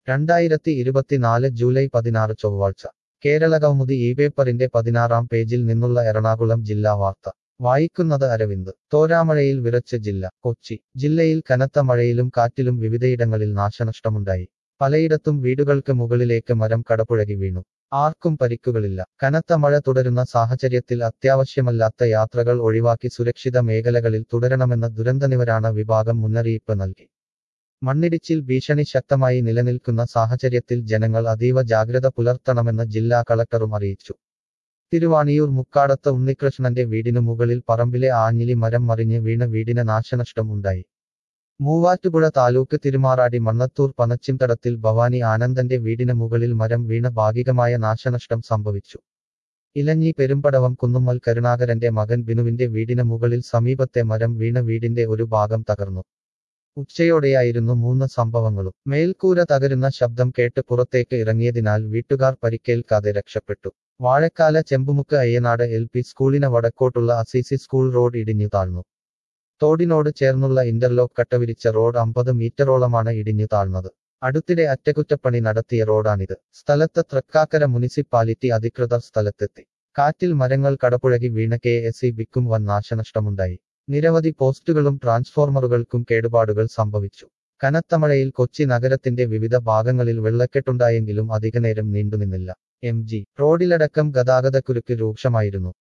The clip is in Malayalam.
രണ്ടായിരത്തി ഇരുപത്തിനാല് ജൂലൈ പതിനാറ് ചൊവ്വാഴ്ച കേരളകൗമുദി ഈ പേപ്പറിന്റെ പതിനാറാം പേജിൽ നിന്നുള്ള എറണാകുളം ജില്ലാ വാർത്ത വായിക്കുന്നത് അരവിന്ദ് തോരാമഴയിൽ വിറച്ച് ജില്ല കൊച്ചി ജില്ലയിൽ കനത്ത മഴയിലും കാറ്റിലും വിവിധയിടങ്ങളിൽ നാശനഷ്ടമുണ്ടായി പലയിടത്തും വീടുകൾക്ക് മുകളിലേക്ക് മരം കടപുഴകി വീണു ആർക്കും പരിക്കുകളില്ല കനത്ത മഴ തുടരുന്ന സാഹചര്യത്തിൽ അത്യാവശ്യമല്ലാത്ത യാത്രകൾ ഒഴിവാക്കി സുരക്ഷിത മേഖലകളിൽ തുടരണമെന്ന് ദുരന്തനിവാരണ വിഭാഗം മുന്നറിയിപ്പ് നൽകി മണ്ണിടിച്ചിൽ ഭീഷണി ശക്തമായി നിലനിൽക്കുന്ന സാഹചര്യത്തിൽ ജനങ്ങൾ അതീവ ജാഗ്രത പുലർത്തണമെന്ന് ജില്ലാ കളക്ടറും അറിയിച്ചു തിരുവാണിയൂർ മുക്കാടത്ത് ഉണ്ണികൃഷ്ണന്റെ വീടിനു മുകളിൽ പറമ്പിലെ ആഞ്ഞിലി മരം മറിഞ്ഞ് വീണ വീടിന് നാശനഷ്ടം ഉണ്ടായി മൂവാറ്റുപുഴ താലൂക്ക് തിരുമാറാടി മണ്ണത്തൂർ പനച്ചിംതടത്തിൽ ഭവാനി ആനന്ദന്റെ വീടിന് മുകളിൽ മരം വീണ ഭാഗികമായ നാശനഷ്ടം സംഭവിച്ചു ഇലഞ്ഞി പെരുമ്പടവം കുന്നുമ്മൽ കരുണാകരന്റെ മകൻ ബിനുവിന്റെ വീടിന് മുകളിൽ സമീപത്തെ മരം വീണ വീടിന്റെ ഒരു ഭാഗം തകർന്നു ഉച്ചയോടെയായിരുന്നു മൂന്ന് സംഭവങ്ങളും മേൽക്കൂര തകരുന്ന ശബ്ദം കേട്ട് പുറത്തേക്ക് ഇറങ്ങിയതിനാൽ വീട്ടുകാർ പരിക്കേൽക്കാതെ രക്ഷപ്പെട്ടു വാഴക്കാല ചെമ്പുമുക്ക് അയ്യനാട് എൽ പി സ്കൂളിന് വടക്കോട്ടുള്ള അസീസി സ്കൂൾ റോഡ് ഇടിഞ്ഞു താഴ്ന്നു തോടിനോട് ചേർന്നുള്ള ഇന്റർലോക്ക് കട്ടവിരിച്ച റോഡ് അമ്പത് മീറ്ററോളമാണ് ഇടിഞ്ഞു താഴ്ന്നത് അടുത്തിടെ അറ്റകുറ്റപ്പണി നടത്തിയ റോഡാണിത് സ്ഥലത്ത് തൃക്കാക്കര മുനിസിപ്പാലിറ്റി അധികൃതർ സ്ഥലത്തെത്തി കാറ്റിൽ മരങ്ങൾ കടപുഴകി വീണ കെ എസ് ഇ ബിക്കും വൻ നാശനഷ്ടമുണ്ടായി നിരവധി പോസ്റ്റുകളും ട്രാൻസ്ഫോർമറുകൾക്കും കേടുപാടുകൾ സംഭവിച്ചു കനത്ത മഴയിൽ കൊച്ചി നഗരത്തിന്റെ വിവിധ ഭാഗങ്ങളിൽ വെള്ളക്കെട്ടുണ്ടായെങ്കിലും അധികനേരം നീണ്ടുനിന്നില്ല എം ജി റോഡിലടക്കം ഗതാഗതക്കുരുക്ക് രൂക്ഷമായിരുന്നു